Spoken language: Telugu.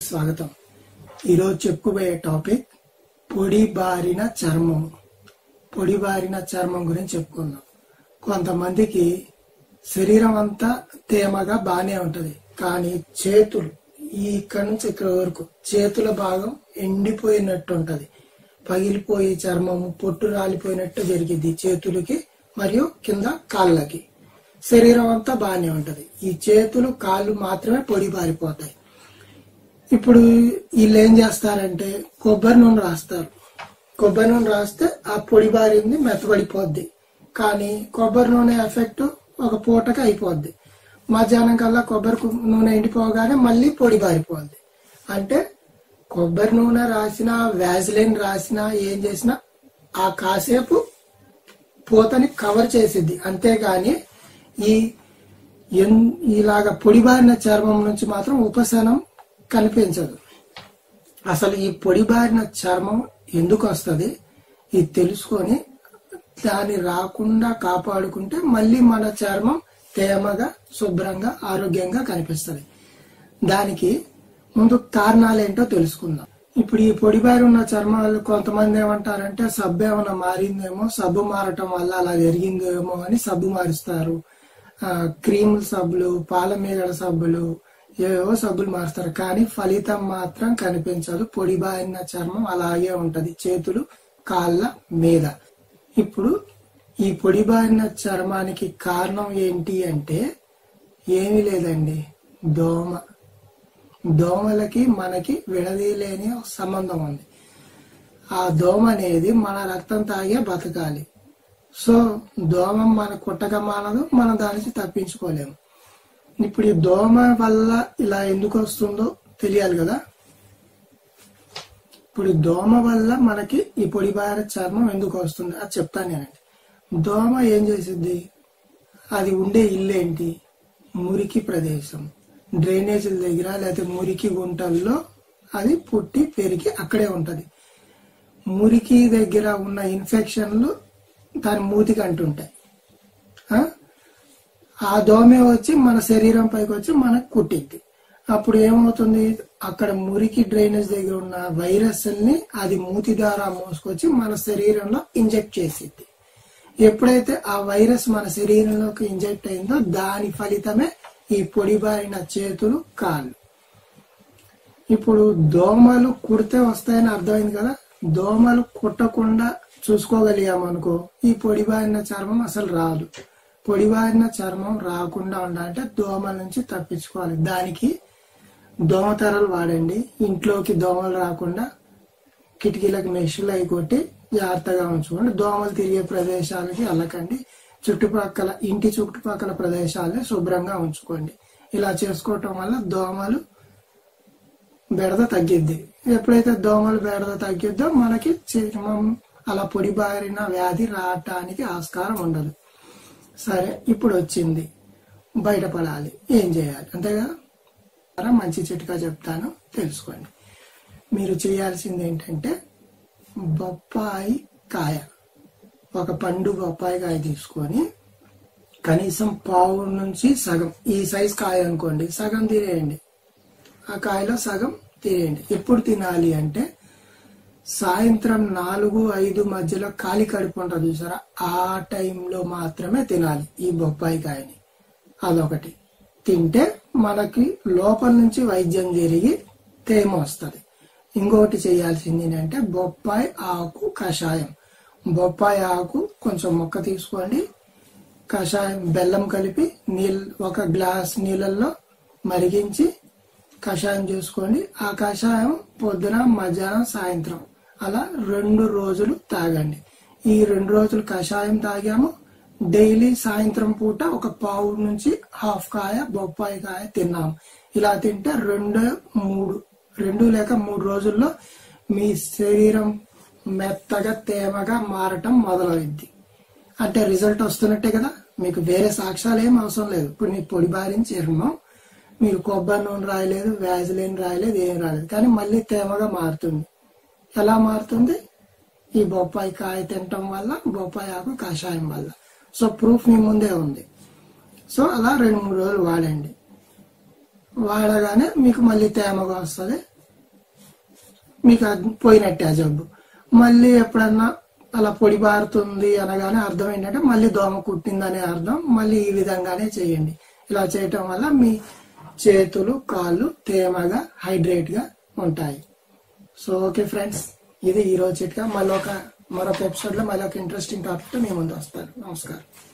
స్వాగతం ఈరోజు చెప్పుకోబోయే టాపిక్ పొడి బారిన చర్మం పొడి బారిన చర్మం గురించి చెప్పుకుందాం కొంతమందికి శరీరం అంతా తేమగా బానే ఉంటది కానీ చేతులు ఈ ఇక్కడ నుంచి ఇక్కడ వరకు చేతుల భాగం ఎండిపోయినట్టు ఉంటది పగిలిపోయి చర్మము పొట్టు రాలిపోయినట్టు జరిగింది చేతులకి మరియు కింద కాళ్ళకి శరీరం అంతా బాగానే ఉంటది ఈ చేతులు కాళ్ళు మాత్రమే పొడి బారిపోతాయి ఇప్పుడు వీళ్ళు ఏం చేస్తారంటే కొబ్బరి నూనె రాస్తారు కొబ్బరి నూనె రాస్తే ఆ పొడి బారింది మెత్తబడిపోద్ది కానీ కొబ్బరి నూనె ఎఫెక్ట్ ఒక పూటకి అయిపోద్ది మధ్యాహ్నం కల్లా కొబ్బరి కు- నూనె ఎండిపోగానే మళ్ళీ పొడి బారిపోద్ది అంటే కొబ్బరి నూనె రాసినా వ్యాజిలిన్ రాసినా ఏం చేసినా ఆ కాసేపు పూతని కవర్ చేసిద్ది అంతేగాని ఈ ఎన్- ఇలాగ పొడిబారిన చర్మం నుంచి మాత్రం ఉపశమనం కనిపించదు అసలు ఈ పొడిబారిన చర్మం ఎందుకు వస్తుంది ఇది తెలుసుకొని దాన్ని రాకుండా కాపాడుకుంటే మళ్ళీ మన చర్మం తేమగా శుభ్రంగా ఆరోగ్యంగా కనిపిస్తుంది దానికి ముందు కారణాలు ఏంటో తెలుసుకుందాం ఇప్పుడు ఈ పొడిబారి ఉన్న చర్మాలు కొంతమంది ఏమంటారంటే సబ్బు ఏమైనా మారిందేమో సబ్బు మారటం వల్ల అలా జరిగిందేమో అని సబ్బు మారుస్తారు ఆ, క్రీమ్ సబ్బులు పాల మీగడ సబ్బులు ఏవో సబ్బులు మారుస్తారు కానీ ఫలితం మాత్రం కనిపించదు పొడిబారిన చర్మం అలాగే ఉంటది చేతులు కాళ్ళ మీద ఇప్పుడు ఈ పొడిబారిన చర్మానికి కారణం ఏంటి అంటే ఏమీ లేదండి దోమ దోమలకి మనకి విడదీయలేని ఒక సంబంధం ఉంది ఆ దోమ అనేది మన రక్తం తాగే బతకాలి సో దోమ మన కుట్టక మానదు మనం దానికి తప్పించుకోలేము ఇప్పుడు ఈ దోమ వల్ల ఇలా ఎందుకు వస్తుందో తెలియాలి కదా ఇప్పుడు ఈ దోమ వల్ల మనకి ఈ పొడిబార చర్మం ఎందుకు వస్తుంది అది చెప్తాను నేనండి దోమ ఏం చేసిద్ది అది ఉండే ఇల్లు ఏంటి మురికి ప్రదేశం డ్రైనేజీల దగ్గర లేకపోతే మురికి గుంటల్లో అది పుట్టి పెరిగి అక్కడే ఉంటది మురికి దగ్గర ఉన్న ఇన్ఫెక్షన్లు దాని మూతికి అంటుంటాయి ఆ? ఆ దోమే వచ్చి మన శరీరం పైకి వచ్చి మనకు కుట్టిద్ది అప్పుడు ఏమవుతుంది అక్కడ మురికి డ్రైనేజ్ దగ్గర ఉన్న వైరస్ ని అది మూతి ద్వారా మోసుకొచ్చి మన శరీరంలో ఇంజెక్ట్ చేసిద్ది ఎప్పుడైతే ఆ వైరస్ మన శరీరంలోకి ఇంజెక్ట్ అయిందో దాని ఫలితమే ఈ పొడిబారిన చేతులు కాళ్ళు ఇప్పుడు దోమలు కుడితే వస్తాయని అర్థమైంది కదా దోమలు కుట్టకుండా చూసుకోగలిగామనుకో ఈ పొడిబారిన చర్మం అసలు రాదు పొడిబారిన చర్మం రాకుండా ఉండాలంటే దోమల నుంచి తప్పించుకోవాలి దానికి దోమతెరలు వాడండి ఇంట్లోకి దోమలు రాకుండా కిటికీలకు మెషులు అయి కొట్టి జాగ్రత్తగా ఉంచుకోండి దోమలు తిరిగే ప్రదేశాలకి వెళ్ళకండి చుట్టుపక్కల ఇంటి చుట్టుపక్కల ప్రదేశాలని శుభ్రంగా ఉంచుకోండి ఇలా చేసుకోవటం వల్ల దోమలు బెడద తగ్గిద్ది ఎప్పుడైతే దోమలు బెడద తగ్గిద్దో మనకి చర్మం అలా పొడిబారిన వ్యాధి రావటానికి ఆస్కారం ఉండదు సరే ఇప్పుడు వచ్చింది బయటపడాలి ఏం చేయాలి అంతేగా సరే, మంచి చిట్కా చెప్తాను తెలుసుకోండి మీరు చేయాల్సింది ఏంటంటే బొప్పాయి కాయ ఒక పండు బొప్పాయి కాయ తీసుకొని కనీసం పావు నుంచి సగం ఈ సైజ్ కాయ అనుకోండి సగం తినేయండి ఆ కాయలో సగం తినేయండి ఎప్పుడు తినాలి అంటే సాయంత్రం నాలుగు ఐదు మధ్యలో ఖాళీ కడుపు ఉంటుంది చూసారా ఆ టైంలో మాత్రమే తినాలి ఈ బొప్పాయి కాయని అదొకటి తింటే మనకి లోపల నుంచి వైద్యం జరిగి తేమ వస్తుంది ఇంకొకటి చేయాల్సింది ఏంటంటే బొప్పాయి ఆకు కషాయం బొప్పాయి ఆకు కొంచెం మొక్క తీసుకోండి కషాయం బెల్లం కలిపి నీళ్ళు ఒక గ్లాస్ నీళ్ళల్లో మరిగించి కషాయం చేసుకోండి ఆ కషాయం పొద్దున మధ్యాహ్నం సాయంత్రం అలా రెండు రోజులు తాగండి ఈ రెండు రోజులు కషాయం తాగాము డైలీ సాయంత్రం పూట ఒక పావు నుంచి హాఫ్ కాయ బొప్పాయి కాయ తిన్నాము ఇలా తింటే రెండు మూడు రెండు లేక మూడు రోజుల్లో మీ శరీరం మెత్తగా తేమగా మారటం మొదలైద్ది అంటే రిజల్ట్ వస్తున్నట్టే కదా మీకు వేరే సాక్ష్యాలు ఏం అవసరం లేదు ఇప్పుడు మీకు పొడి బారిన చర్మం మీరు కొబ్బరి నూనె రాయలేదు వ్యాజిలిన్ రాయలేదు ఏం రాయలేదు కానీ మళ్ళీ తేమగా మారుతుంది ఎలా మారుతుంది ఈ బొప్పాయి కాయ తినటం వల్ల బొప్పాయి ఆకు కషాయం వల్ల సో ప్రూఫ్ మీ ముందే ఉంది సో అలా రెండు మూడు రోజులు వాడండి వాడగానే మీకు మళ్ళీ తేమగా వస్తుంది మీకు అది పోయినట్టే ఆ జబ్బు మళ్ళీ ఎప్పుడన్నా అలా పొడి బారుతుంది అనగానే అర్థం ఏంటంటే మళ్ళీ దోమ కుట్టిందనే అర్థం మళ్ళీ ఈ విధంగానే చేయండి ఇలా చేయటం వల్ల మీ చేతులు కాళ్ళు తేమగా హైడ్రేట్ గా ఉంటాయి సో ఓకే ఫ్రెండ్స్ ఇది ఈ రోజు చిట్కా మళ్ళీ ఒక మరొక ఎపిసోడ్ లో మళ్ళీ ఒక ఇంట్రెస్టింగ్ టాపిక్ తో మీ ముందు వస్తాను నమస్కారం